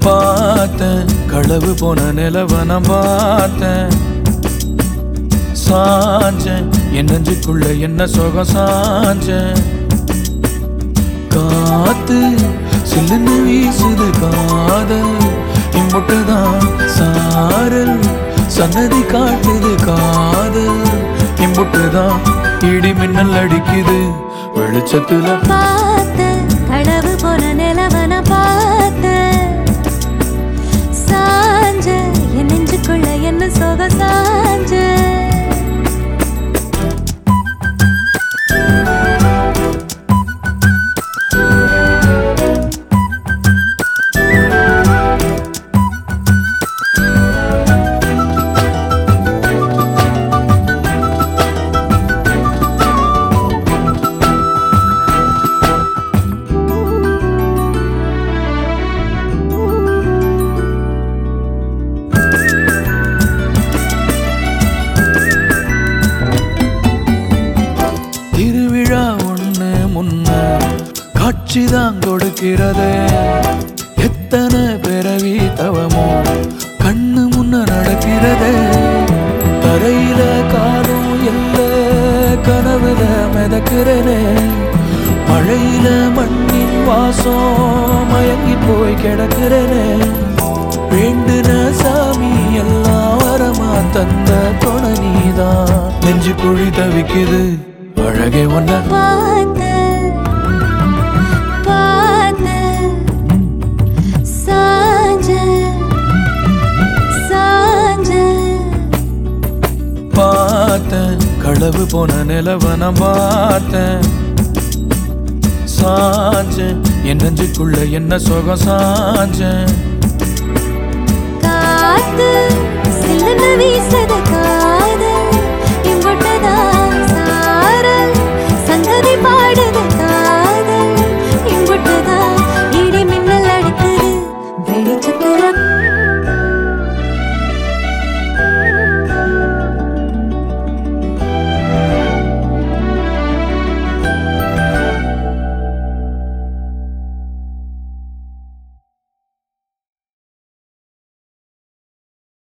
பார்த்தேன் களவு போன நிலவ நான் பார்த்தேன் சாஞ்சேன் என் நெஞ்சுக்குள்ள என்ன சுகம் சாஞ்சேன் காத்து சில்லுன்னு வீசுது காதல் இம்புட்டுதான் சாரல் சன்னதி காட்டுது காதல் இம்புட்டுதான் இடி மின்னல் அடிக்குது வெளிச்சத்துல பார்த்த களவு போன நிலவன பார்த்த சாஞ்ச என் நெஞ்சுக்குள்ள என்ன சோக சாஞ்ச திருவிழா ஒண்ணு முன்ன காட்சிதான் கொடுக்கிறதே எத்தனை பிறவி தவமோ கண்ணு முன்ன நடக்கிறதே தரையில காலும் இல்ல கனவுல மிதக்கிறனே மழையில மண்ணின் வாசம் மயங்கி போய் கிடக்கிறனே வேண்டுன சாமி எல்லாம் வரமா தந்த துணை நீதான் நெஞ்சு குழி தவிக்குது அழகே ஒன்ன பார்த்த பார்த்த சாஞ்ச சாஞ்ச பார்த்தேன் களவு போன நிலவ நான் பார்த்தேன் சாஞ்சேன் என் நெஞ்சுக்குள்ள என்ன சுகம் சாஞ்சேன் காத்து சில்லுன்னு வீசத